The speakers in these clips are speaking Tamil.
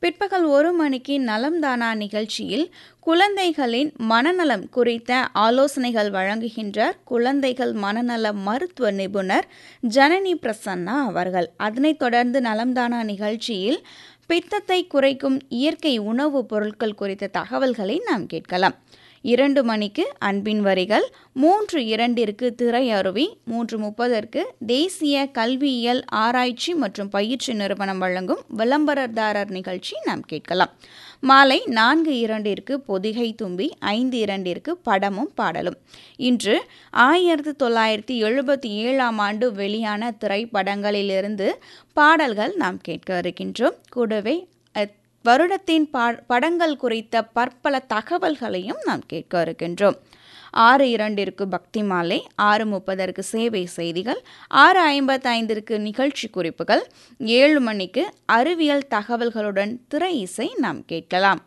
பிற்பகல் ஒரு மணிக்கு நலம் தானா நிகழ்ச்சியில் குழந்தைகளின் மனநலம் குறித்த ஆலோசனைகள் வழங்குகின்றார் குழந்தைகள் மனநல மருத்துவ நிபுணர் ஜனனி பிரசன்னா அவர்கள் அதனைத் தொடர்ந்து நலம்தானா நிகழ்ச்சியில் பித்தத்தை குறைக்கும் இயற்கை உணவுப் பொருட்கள் குறித்த தகவல்களை நாம் கேட்கலாம் இரண்டு மணிக்கு அன்பின் வரிகள் மூன்று இரண்டிற்கு திரை அருவி மூன்று முப்பதற்கு தேசிய கல்வியியல் ஆராய்ச்சி மற்றும் பயிற்சி நிறுவனம் வழங்கும் விளம்பரதாரர் நிகழ்ச்சி நாம் கேட்கலாம் மாலை நான்கு இரண்டிற்கு பொதிகை தும்பி ஐந்து இரண்டிற்கு படமும் பாடலும் இன்று ஆயிரத்தி தொள்ளாயிரத்தி எழுபத்தி ஏழாம் ஆண்டு வெளியான திரைப்படங்களிலிருந்து பாடல்கள் நாம் கேட்க இருக்கின்றோம் கூடவே வருடத்தின் பா படங்கள் குறித்த பற்பல தகவல்களையும் நாம் கேட்க இருக்கின்றோம் ஆறு இரண்டிற்கு பக்தி மாலை ஆறு முப்பதற்கு சேவை செய்திகள் ஆறு ஐம்பத்தைந்திற்கு நிகழ்ச்சி குறிப்புகள் ஏழு மணிக்கு அறிவியல் தகவல்களுடன் திரை இசை நாம் கேட்கலாம்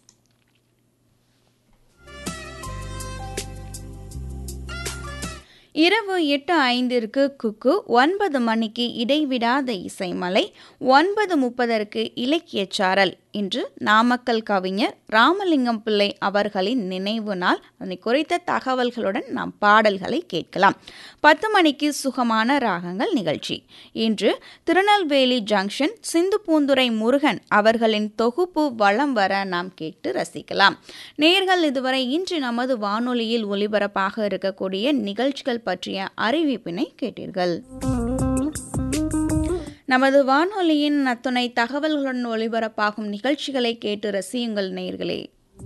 இரவு எட்டு ஐந்திற்கு குக்கு ஒன்பது மணிக்கு இடைவிடாத இசைமலை ஒன்பது முப்பதற்கு இலக்கியச் சாரல் இன்று நாமக்கல் கவிஞர் ராமலிங்கம் பிள்ளை அவர்களின் நினைவு நாள் அதனை குறித்த தகவல்களுடன் நாம் பாடல்களை கேட்கலாம் பத்து மணிக்கு சுகமான ராகங்கள் நிகழ்ச்சி இன்று திருநெல்வேலி ஜங்ஷன் சிந்து பூந்துரை முருகன் அவர்களின் தொகுப்பு வளம் வர நாம் கேட்டு ரசிக்கலாம் நேர்கள் இதுவரை இன்று நமது வானொலியில் ஒலிபரப்பாக இருக்கக்கூடிய நிகழ்ச்சிகள் பற்றிய அறிவிப்பினை கேட்டீர்கள் நமது வானொலியின் அத்துணை தகவல்களுடன் ஒளிபரப்பாகும் நிகழ்ச்சிகளை கேட்டு ரசியுங்கள் நேயர்களே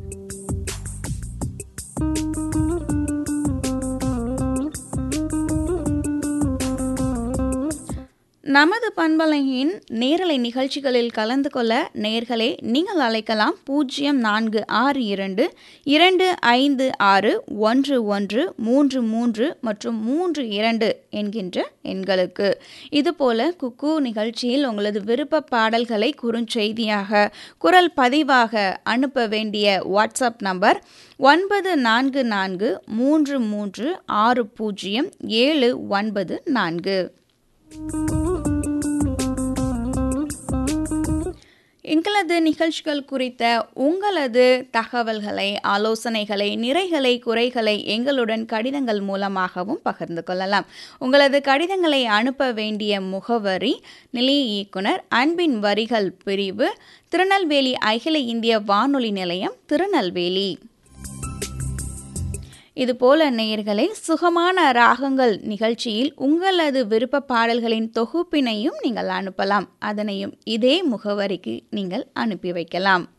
நமது பண்பலையின் நேரலை நிகழ்ச்சிகளில் கலந்து கொள்ள நேர்களே நீங்கள் அழைக்கலாம் பூஜ்ஜியம் நான்கு ஆறு இரண்டு இரண்டு ஐந்து ஆறு ஒன்று ஒன்று மூன்று மூன்று மற்றும் மூன்று இரண்டு என்கின்ற எண்களுக்கு இதுபோல குக்கு நிகழ்ச்சியில் உங்களது விருப்ப பாடல்களை குறுஞ்செய்தியாக குரல் பதிவாக அனுப்ப வேண்டிய வாட்ஸ்அப் நம்பர் ஒன்பது நான்கு நான்கு மூன்று மூன்று ஆறு பூஜ்ஜியம் ஏழு ஒன்பது நான்கு எங்களது நிகழ்ச்சிகள் குறித்த உங்களது தகவல்களை ஆலோசனைகளை நிறைகளை குறைகளை எங்களுடன் கடிதங்கள் மூலமாகவும் பகிர்ந்து கொள்ளலாம் உங்களது கடிதங்களை அனுப்ப வேண்டிய முகவரி நிலைய இயக்குனர் அன்பின் வரிகள் பிரிவு திருநெல்வேலி அகில இந்திய வானொலி நிலையம் திருநெல்வேலி இதுபோல நேயர்களை சுகமான ராகங்கள் நிகழ்ச்சியில் உங்களது விருப்ப பாடல்களின் தொகுப்பினையும் நீங்கள் அனுப்பலாம் அதனையும் இதே முகவரிக்கு நீங்கள் அனுப்பி வைக்கலாம்